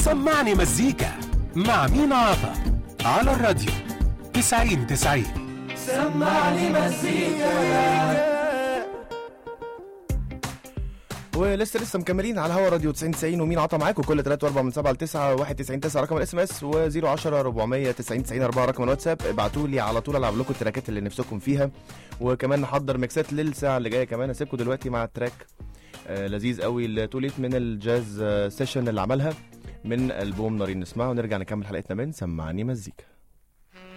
سمعني مزيكا مع مينا عطا على الراديو 90 90 سمعني مزيكا ولسه لسه مكملين على هوا راديو 90 90 ومين عطى معاكم كل 3 و4 من 7 ل 9 91 9 رقم الاس ام اس و010 490 90 4 رقم الواتساب ابعتوا لي على طول العب لكم التراكات اللي نفسكم فيها وكمان نحضر ميكسات للساعه اللي جايه كمان اسيبكم دلوقتي مع التراك آه لذيذ قوي التوليت من الجاز آه سيشن اللي عملها من البوم نارين نسمعه ونرجع نكمل حلقتنا من سمعني مزيكا